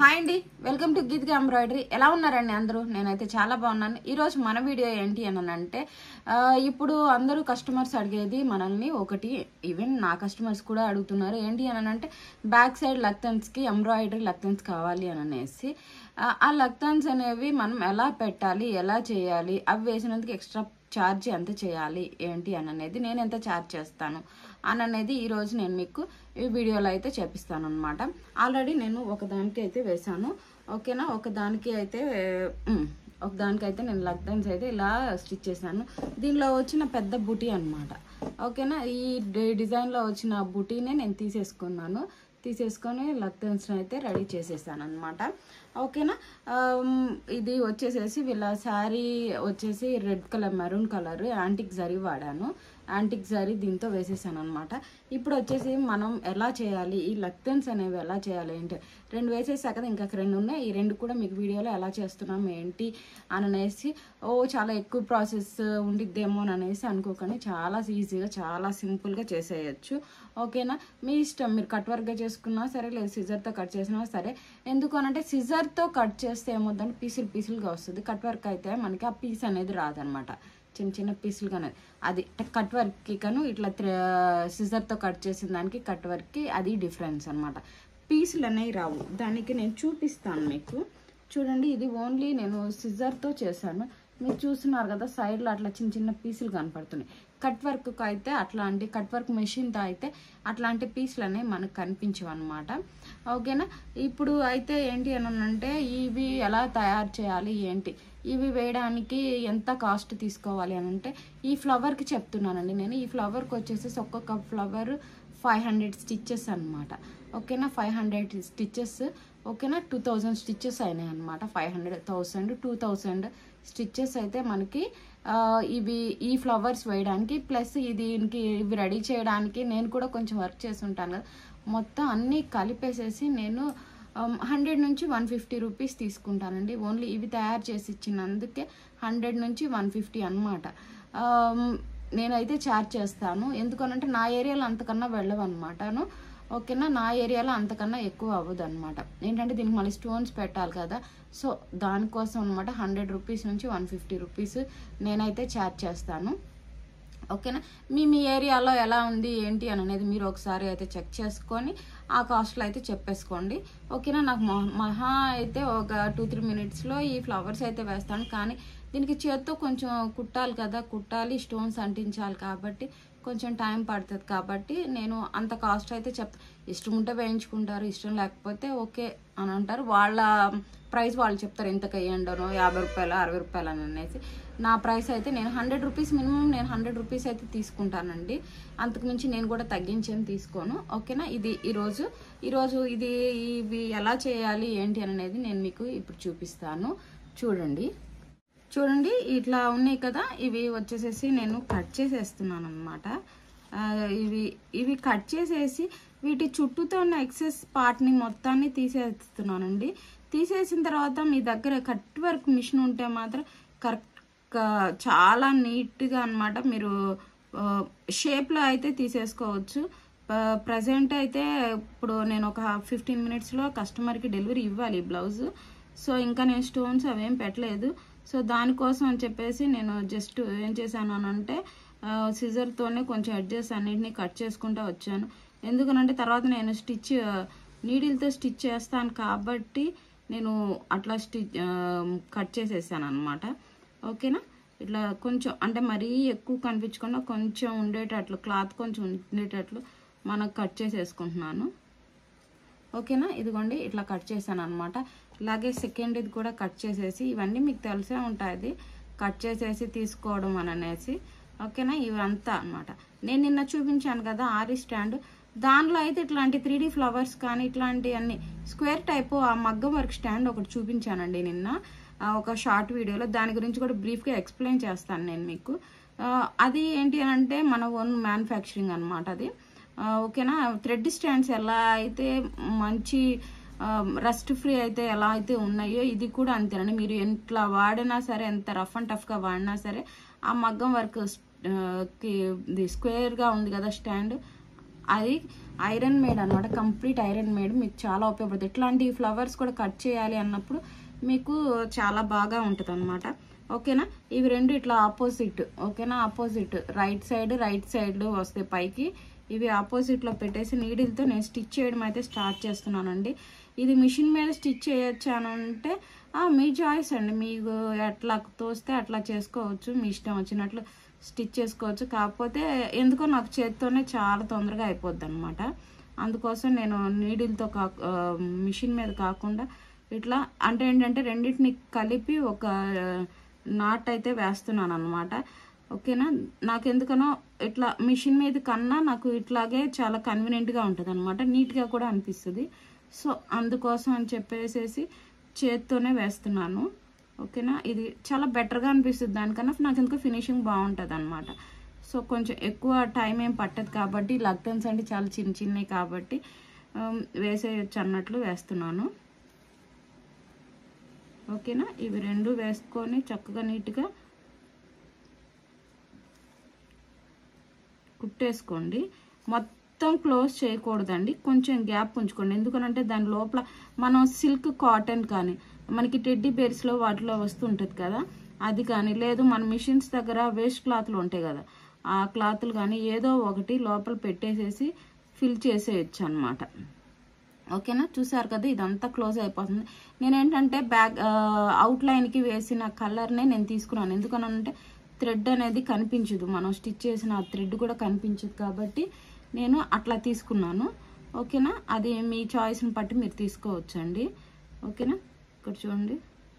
Hi అండి welcome to Geet embroidery ఎలా ఉన్నారండి అందరూ నేనైతే చాలా బాగున్నాను ఈరోజు మన వీడియో ఏంటి అని అంటే ఆ, ఇప్పుడు అందరూ కస్టమర్స్ అడిగేది మనల్ని ఒకటి ఈవెన్ నా కస్టమర్స్ కూడా అడుగుతున్నారు ఏంటి అని అంటే బ్యాక్ సైడ్ లక్తన్స్కి ఎంబ్రాయిడరీ లక్తన్స్ కావాలి అని అనేసి ఆ, ఆ లక్తన్స్ అనేవి మనం ఎలా పెట్టాలి ఎలా చేయాలి అవి వేసినందుకు ఎక్స్ట్రా ఛార్జ్ ఎంత చేయాలి ఏంటి అని అనేది నేను ఎంత ఛార్జ్ చేస్తాను అని అనేది ఈరోజు నేను మీకు ఈ వీడియోలో అయితే చెప్పిస్తాను అనమాట ఆల్రెడీ నేను ఒక దానికి అయితే వేశాను ఓకేనా ఒక దానికి అయితే ఉమ్, ఒక దానికి అయితే నేను లగ్డన్స్ అయితే ఇలా స్టిచ్ చేశాను దీనిలో వచ్చిన పెద్ద బుటీ అనమాట ఓకేనా ఈ డి- డిజైన్లో వచ్చిన బుటీనే నేను తీసేసుకున్నాను తీసేసుకొని లక్టన్స్ అయితే రెడీ చేసేసాను అనమాట ఓకేనా ఆమ్, ఇది వచ్చేసేసి వీళ్ళ శారీ వచ్చేసి red colour maroon colour antique zari వాడాను యాంటిక్ జరీ దీంతో వేసేసాను అనమాట ఇప్పుడు వచ్చేసి మనం ఎలా చేయాలి ఈ లక్టన్స్ అనేవి ఎలా చేయాలి ఏంటి రెండు వేసేసాక కదా ఇంకా రెండు ఉన్నాయి ఈ రెండు కూడా మీకు వీడియోలో ఎలా చేస్తున్నాం ఏంటి అని అనేసి ఓ చాలా ఎక్కువ ప్రాసెస్ ఉండిద్దేమో అని అనేసి అనుకోకండి చాలా ఈజీగా చాలా సింపుల్గా చేసేయచ్చు ఓకేనా మీ ఇష్టం మీరు కట్ వర్క్గా చేసుకున్నా సరే లేదు సిజర్తో కట్ చేసినా సరే ఎందుకు అనంటే సిజర్తో కట్ చేస్తే ఏమవుతుందంటే పీసులు పీసులుగా వస్తుంది కట్ వర్క్ అయితే మనకి ఆ పీస్ అనేది రాదనమాట చిన్న చిన్న పీసులుగా అనేది అది కట్ వర్క్కి కను ఇట్లా సిజర్తో కట్ చేసిన దానికి కట్ వర్క్కి అది డిఫరెన్స్ అనమాట పీసులు అనేవి రావు దానికి నేను చూపిస్తాను మీకు చూడండి ఇది ఓన్లీ నేను సిజర్తో చేశాను మీరు చూస్తున్నారు కదా సైడ్లో అట్లా చిన్న చిన్న పీసులు కనపడుతున్నాయి కట్ వర్క్ అయితే అట్లాంటి కట్ వర్క్ మెషిన్తో అయితే అట్లాంటి పీసులు అనేవి మనకు కనిపించవు అనమాట ఓకేనా ఇప్పుడు అయితే ఏంటి అని అంటే ఇవి ఎలా తయారు చేయాలి ఏంటి ఇవి వేయడానికి ఎంత కాస్ట్ తీసుకోవాలి అని అంటే ఈ ఫ్లవర్కి చెప్తున్నానండి నేను ఈ ఫ్లవర్కి వచ్చేసి ఒక్కొక్క ఫ్లవర్ ఫైవ్ హండ్రెడ్ స్టిచ్చెస్ అనమాట ఓకేనా ఫైవ్ హండ్రెడ్ స్టిచ్చెస్ ఓకేనా టూ థౌజండ్ స్టిచ్చెస్ అయినాయి అనమాట five hundred thousand two thousand stitches అయితే మనకి ఆ, ఇవి ఈ ఫ్లవర్స్ వేయడానికి ప్లస్ దీనికి ఇవి రెడీ చేయడానికి నేను కూడా కొంచెం వర్క్ చేసి ఉంటాను కదా మొత్తం అన్నీ కలిపేసేసి నేను హండ్రెడ్ నుంచి వన్ ఫిఫ్టీ రూపీస్ తీసుకుంటానండి ఓన్లీ ఇవి తయారు చేసి ఇచ్చినందుకే హండ్రెడ్ నుంచి వన్ ఫిఫ్టీ అనమాట నేనైతే ఛార్జ్ చేస్తాను ఎందుకనంటే నా ఏరియాలో అంతకన్నా వెళ్ళవన్నమాటను ఓకేనా నా ఏరియాలో అంతకన్నా ఎక్కువ అవ్వదు అనమాట ఏంటంటే దీనికి మళ్ళీ స్టోన్స్ పెట్టాలి కదా సో దానికోసం అనమాట హండ్రెడ్ రూపీస్ నుంచి వన్ ఫిఫ్టీ రూపీస్ నేనైతే ఛార్జ్ చేస్తాను ఓకేనా మీ మీ ఏరియాలో ఎలా ఉంది ఏంటి అని అనేది మీరు ఒకసారి అయితే చెక్ చేసుకొని ఆ కాస్ట్లో అయితే చెప్పేసుకోండి ఓకేనా నాకు మొ- మహా అయితే ఒక టూ త్రీ మినిట్స్లో ఈ ఫ్లవర్స్ అయితే వేస్తాను కానీ దీనికి చేత్తో కొంచెం కుట్టాలి కదా కుట్టాలి స్టోన్స్ అంటించాలి కాబట్టి కొంచెం టైం పడుతుంది కాబట్టి నేను అంత కాస్ట్ అయితే చెప్ ఇష్టం ఉంటే వేయించుకుంటారు ఇష్టం లేకపోతే ఓకే అని అంటారు వాళ్ళ ప్రైస్ వాళ్ళు చెప్తారు ఇంతకు వేయండను యాభై రూపాయలు అరవై రూపాయలు అని అనేసి నా ప్రైస్ అయితే నేను హండ్రెడ్ రూపీస్ మినిమం నేను హండ్రెడ్ రూపీస్ అయితే తీసుకుంటానండి అంతకుమించి నేను కూడా తగ్గించేం తీసుకోను ఓకేనా ఇది ఈరోజు ఈరోజు ఇది ఇవి ఎలా చేయాలి ఏంటి అనేది నేను మీకు ఇప్పుడు చూపిస్తాను చూడండి చూడండి ఇట్లా ఉన్నాయి కదా ఇవి వచ్చేసేసి నేను కట్ చేసేస్తున్నాను అనమాట ఇవి ఇవి కట్ చేసేసి వీటి చుట్టూతో ఉన్న ఎక్సెస్ పార్ట్ని మొత్తాన్ని తీసేస్తున్నానండి తీసేసిన తర్వాత మీ దగ్గర కట్ వర్క్ మిషన్ ఉంటే మాత్రం కరెక్ట్ చాలా నీట్గా అన్నమాట మీరు షేప్లో అయితే తీసేసుకోవచ్చు ప్రజెంట్ అయితే ఇప్పుడు నేను ఒక ఫిఫ్టీన్ మినిట్స్లో కస్టమర్కి డెలివరీ ఇవ్వాలి ఈ బ్లౌజ్ సో ఇంకా నేను స్టోన్స్ అవేం పెట్టలేదు సో దానికోసం అని చెప్పేసి నేను జస్ట్ ఏం చేశాను అని అంటే సిజర్తోనే కొంచెం ఎడ్జెస్ అన్నిటిని కట్ చేసుకుంటూ వచ్చాను ఎందుకనంటే తర్వాత నేను స్టిచ్ నీడిల్తో స్టిచ్ చేస్తాను కాబట్టి నేను అట్లా స్టిచ్ కట్ చేసేసాను అనమాట ఓకేనా ఇట్లా కొంచెం అంటే మరీ ఎక్కువ కనిపించకుండా కొంచెం ఉండేటట్లు క్లాత్ కొంచెం ఉండేటట్లు మనకు కట్ చేసేసుకుంటున్నాను ఓకేనా ఇదిగోండి ఇట్లా కట్ చేశాను అనమాట ఇలాగే సెకండ్ ఇది కూడా కట్ చేసేసి ఇవన్నీ మీకు తెలిసే ఉంటుంది కట్ చేసేసి తీసుకోవడం అని అనేసి ఓకేనా ఇవంతా అనమాట నేను నిన్న చూపించాను కదా ఆరి స్టాండ్ దానిలో అయితే ఇట్లాంటి త్రీ ఫ్లవర్స్ కానీ ఇట్లాంటి అన్ని స్క్వేర్ టైప్ ఆ మగ్గం వర్క్ స్టాండ్ ఒకటి చూపించానండి నిన్న ఆ, ఒక షార్ట్ వీడియోలో దాని గురించి కూడా బ్రీఫ్గా ఎక్స్ప్లెయిన్ చేస్తాను నేను మీకు ఆ, అది ఏంటి అని అంటే మన ఓన్ మ్యానుఫ్యాక్చరింగ్ అనమాట అది ఆ, ఓకేనా థ్రెడ్ స్టాండ్స్ ఎలా అయితే మంచి రస్ట్ ఫ్రీ అయితే ఎలా అయితే ఉన్నాయో ఇది కూడా అంతేనండి మీరు ఎట్లా వాడినా సరే ఎంత రఫ్ అండ్ టఫ్గా వాడినా సరే ఆ మగ్గం వర్క్ కి ఇది స్క్వేర్గా ఉంది కదా స్టాండ్ అది ఐరన్ మేడ్ అనమాట కంప్లీట్ ఐరన్ మేడ్ మీకు చాలా ఉపయోగపడుతుంది ఇట్లాంటి ఫ్లవర్స్ కూడా కట్ చేయాలి అన్నప్పుడు మీకు చాలా బాగా ఉంటుంది అనమాట ఓకేనా ఇవి రెండు ఇట్లా ఆపోజిట్ ఓకేనా opposite right side right side వస్తాయి పైకి ఇవి ఆపోజిట్లో పెట్టేసి నీడిల్తో నేను స్టిచ్ చేయడం అయితే స్టార్ట్ చేస్తున్నానండి ఇది మిషన్ మీద స్టిచ్ చేయొచ్చు అని అంటే ఆ, మీ చాయిస్ అండి మీకు ఎట్లా తోస్తే అట్లా చేసుకోవచ్చు మీ ఇష్టం వచ్చినట్లు స్టిచ్ చేసుకోవచ్చు కాకపోతే ఎందుకో నాకు చేత్తోనే చాలా తొందరగా అయిపోద్ది అనమాట అందుకోసం నేను నీడిల్తో కా ఆ, మిషన్ మీద కాకుండా ఇట్లా అంటే ఏంటంటే రెండింటిని కలిపి ఒక నాట్ అయితే వేస్తున్నాను అనమాట ఓకేనా నాకు ఎందుకనో ఇట్లా మిషన్ మీద కన్నా నాకు ఇట్లాగే చాలా కన్వీనియంట్గా ఉంటుంది అనమాట నీట్గా కూడా అనిపిస్తుంది సో అందుకోసం అని చెప్పేసేసి చేత్తోనే వేస్తున్నాను ఓకేనా ఇది చాలా బెటర్గా అనిపిస్తుంది దానికన్నా నాకు ఎందుకో ఫినిషింగ్ బాగుంటుంది అనమాట సో కొంచెం ఎక్కువ టైం ఏం పట్టదు కాబట్టి లగ్టన్స్ అంటే చాలా చిన్న చిన్నవి కాబట్టి ఆమ్, వేసేయచ్చు అన్నట్లు వేస్తున్నాను ఓకేనా ఇవి రెండు వేసుకొని చక్కగా నీట్గా కుట్టేసుకోండి మొత్తం క్లోజ్ చేయకూడదండి కొంచెం గ్యాప్ ఉంచుకోండి ఎందుకనంటే దాని లోపల మనం సిల్క్ కాటన్ కానీ మనకి టెడ్డీ బేర్స్లో వాటిలో వస్తుంటుంది కదా అది కానీ లేదు మన మిషన్స్ దగ్గర వేస్ట్ క్లాత్లు ఉంటాయి కదా ఆ క్లాత్లు కానీ ఏదో ఒకటి లోపల పెట్టేసేసి ఫిల్ చేసేయచ్చు అనమాట ఓకేనా చూసారు కదా ఇదంతా క్లోజ్ అయిపోతుంది నేనేంటంటే బ్యాక్ అవుట్లైన్కి వేసిన కలర్నే నేను తీసుకున్నాను ఎందుకనంటే థ్రెడ్ అనేది కనిపించదు మనం స్టిచ్ చేసిన ఆ థ్రెడ్ కూడా కనిపించదు కాబట్టి నేను అట్లా తీసుకున్నాను ఓకేనా అది మీ చాయిస్ని బట్టి మీరు తీసుకోవచ్చండి ఓకేనా ఇక్కడ చూడండి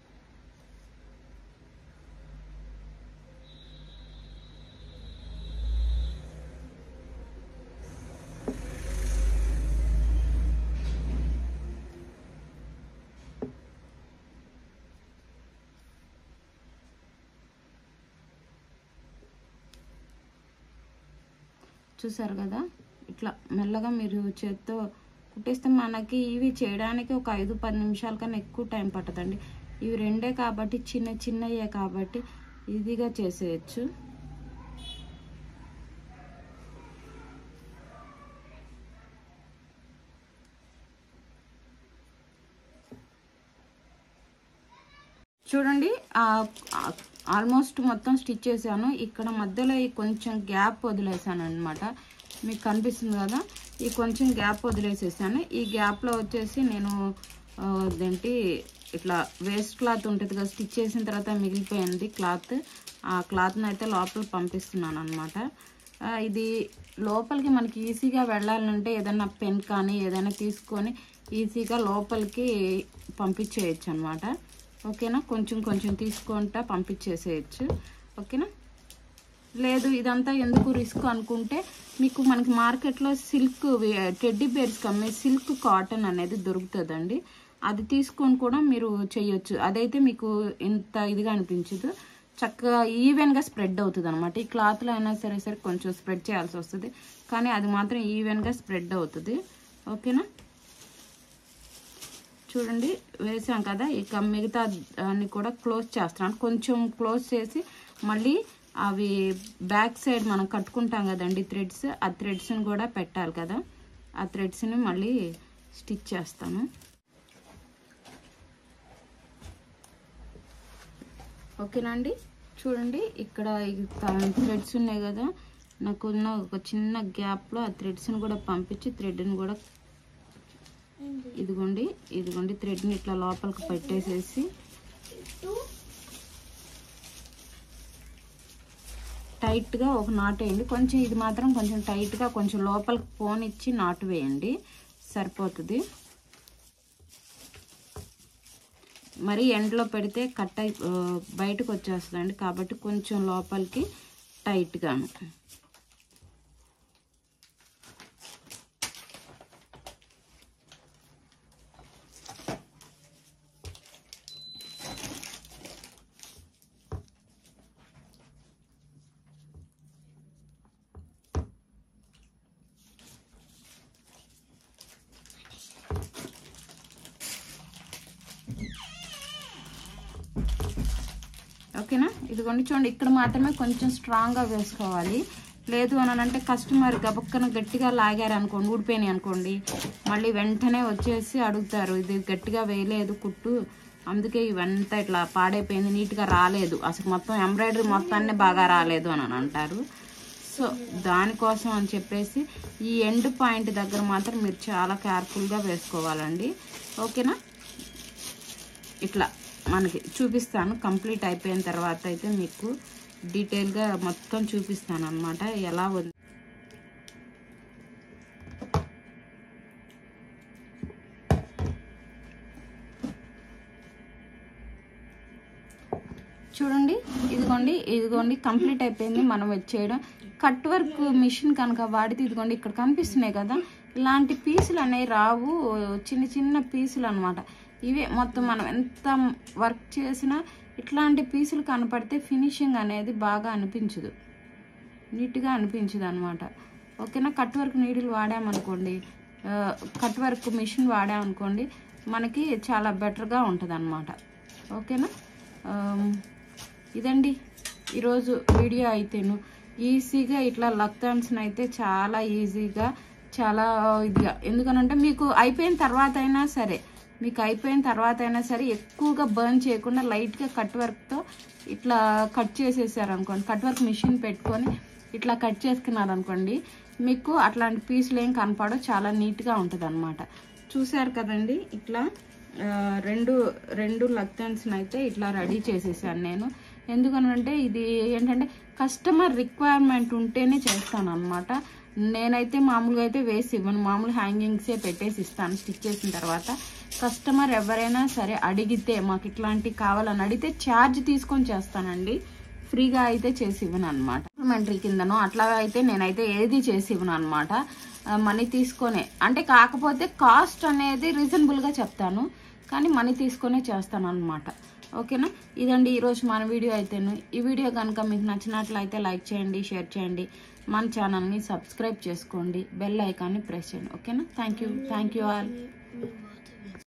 చూసారు కదా ఇట్లా మెల్లగా మీరు చేత్తో కుట్టేస్తే మనకి ఇవి చేయడానికి ఒక ఐదు పది నిమిషాల కన్నా ఎక్కువ టైం పట్టదండి ఇవి రెండే కాబట్టి చిన్న చిన్నయే కాబట్టి ఈజీగా చేసేయచ్చు చూడండి ఆల్మోస్ట్ మొత్తం స్టిచ్ చేశాను ఇక్కడ మధ్యలో ఈ కొంచెం గ్యాప్ వదిలేసాను అనమాట మీకు కనిపిస్తుంది కదా ఈ కొంచెం గ్యాప్ వదిలేసేసాను ఈ గ్యాప్లో వచ్చేసి నేను ఆ, అదేంటి ఇట్లా వేస్ట్ క్లాత్ ఉంటుంది కదా స్టిచ్ చేసిన తర్వాత మిగిలిపోయింది క్లాత్ ఆ క్లాత్ని అయితే లోపల పంపిస్తున్నాను అనమాట ఇది లోపలికి మనకి ఈజీగా వెళ్ళాలంటే ఏదైనా పెన్ కానీ ఏదైనా తీసుకొని ఈజీగా లోపలికి పంపించేయచ్చు అనమాట ఓకేనా కొంచెం కొంచెం తీసుకుంటా పంపించేసేయచ్చు ఓకేనా లేదు ఇదంతా ఎందుకు రిస్క్ అనుకుంటే మీకు మనకి మార్కెట్లో సిల్క్ టెడ్డీ బేర్స్కి అమ్మే సిల్క్ కాటన్ అనేది దొరుకుతుందండి అది తీసుకొని కూడా మీరు చేయొచ్చు అదైతే మీకు ఇంత ఇదిగా అనిపించదు చక్కగా ఈవెన్గా స్ప్రెడ్ అవుతుంది అనమాట ఈ క్లాత్లో అయినా సరే సరే కొంచెం స్ప్రెడ్ చేయాల్సి వస్తుంది కానీ అది మాత్రం ఈవెన్గా స్ప్రెడ్ అవుతుంది ఓకేనా చూడండి వేసాం కదా ఇక మిగతా అన్ని కూడా క్లోజ్ చేస్తున్నాను కొంచెం క్లోజ్ చేసి మళ్ళీ అవి బ్యాక్ సైడ్ మనం కట్టుకుంటాం కదండి థ్రెడ్స్ ఆ థ్రెడ్స్ని కూడా పెట్టాలి కదా ఆ థ్రెడ్స్ని మళ్ళీ స్టిచ్ చేస్తాను ఓకేనా అండి చూడండి ఇక్కడ థ్రెడ్స్ ఉన్నాయి కదా నాకున్న ఒక చిన్న గ్యాప్లో ఆ థ్రెడ్స్ని కూడా పంపించి థ్రెడ్ని కూడా ఇదిగోండి ఇదిగోండి థ్రెడ్ని ఇట్లా లోపలికి పెట్టేసేసి టైట్గా ఒక నాటు వేయండి కొంచెం ఇది మాత్రం కొంచెం టైట్గా కొంచెం లోపలికి పోనిచ్చి నాటు వేయండి సరిపోతుంది మరి ఎండలో పెడితే కట్ అయి ఆ, బయటకు వచ్చేస్తుందండి కాబట్టి కొంచెం లోపలికి టైట్గాను ఓకేనా ఇదిగోండి చూడండి ఇక్కడ మాత్రమే కొంచెం స్ట్రాంగ్గా వేసుకోవాలి లేదు అని అంటే కస్టమర్ గబక్కన గట్టిగా లాగారు అనుకోండి ఊడిపోయినాయి అనుకోండి మళ్ళీ వెంటనే వచ్చేసి అడుగుతారు ఇది గట్టిగా వేయలేదు కుట్టు అందుకే ఇవంతా ఇట్లా పాడైపోయింది నీట్గా రాలేదు అసలు మొత్తం ఎంబ్రాయిడరీ మొత్తాన్ని బాగా రాలేదు అని అని అంటారు సో దానికోసం అని చెప్పేసి ఈ ఎండ్ పాయింట్ దగ్గర మాత్రం మీరు చాలా కేర్ఫుల్గా వేసుకోవాలండి ఓకేనా ఇట్లా మనకి చూపిస్తాను కంప్లీట్ అయిపోయిన తర్వాత అయితే మీకు డీటెయిల్గా మొత్తం చూపిస్తాను అనమాట ఎలా ఉంది చూడండి ఇదిగోండి ఇదిగోండి కంప్లీట్ అయిపోయింది మనం వచ్చేయడం కట్ వర్క్ మిషన్ కనుక వాడితే ఇదిగోండి ఇక్కడ కనిపిస్తున్నాయి కదా ఇలాంటి పీసులు అనేవి రావు చిన్న చిన్న పీసులు అనమాట ఇవే మొత్తం మనం ఎంత వర్క్ చేసినా ఇట్లాంటి పీసులు కనపడితే ఫినిషింగ్ అనేది బాగా అనిపించదు నీట్గా అనిపించదు అనమాట ఓకేనా కట్ వర్క్ నీడిల్ వాడామనుకోండి ఆ, కట్ వర్క్ మిషన్ వాడామనుకోండి మనకి చాలా బెటర్గా ఉంటుంది అనమాట ఓకేనా ఆమ్, ఇదండి ఈరోజు వీడియో అయితేను ఈజీగా ఇట్లా లక్తాన్స్ని అయితే చాలా ఈజీగా చాలా ఇదిగా ఎందుకనంటే మీకు అయిపోయిన తర్వాత అయినా సరే మీకు అయిపోయిన తర్వాత అయినా సరే ఎక్కువగా బర్న్ చేయకుండా లైట్గా కట్ వర్క్తో ఇట్లా కట్ చేసేసారు అనుకోండి కట్ వర్క్ మిషన్ పెట్టుకొని ఇట్లా కట్ చేసుకున్నారు అనుకోండి మీకు అట్లాంటి పీసులు ఏం కనపడో చాలా నీట్గా ఉంటుంది అనమాట చూసారు కదండి ఇట్లా ఆ, రెండు రెండు లక్టన్స్ని అయితే ఇట్లా రెడీ చేసేసాను నేను ఎందుకనంటే ఇది ఏంటంటే కస్టమర్ రిక్వైర్మెంట్ ఉంటేనే చేస్తాను అనమాట నేనైతే మామూలుగా అయితే వేసి ఇవ్వను మామూలు హ్యాంగింగ్సే పెట్టేసి ఇస్తాను స్టిచ్ చేసిన తర్వాత కస్టమర్ ఎవరైనా సరే అడిగితే మాకు ఇట్లాంటివి కావాలని అడిగితే ఛార్జ్ తీసుకొని చేస్తానండి ఫ్రీగా అయితే చేసి ఇవ్వను అనమాట కాంప్లిమెంటరీ కిందనో అట్లా అయితే నేనైతే ఏది చేసి ఇవ్వను అనమాట మనీ తీసుకొనే అంటే కాకపోతే కాస్ట్ అనేది రీజనబుల్గా చెప్తాను కానీ మనీ తీసుకొనే చేస్తాను అనమాట ఓకేనా ఇదండి ఈరోజు మన వీడియో అయితేను ఈ వీడియో కనుక మీకు నచ్చినట్లయితే లైక్ చేయండి షేర్ చేయండి మన ఛానల్ని సబ్స్క్రైబ్ చేసుకోండి బెల్ ఐకాన్ని ప్రెస్ చేయండి ఓకేనా thank you thank you all Water.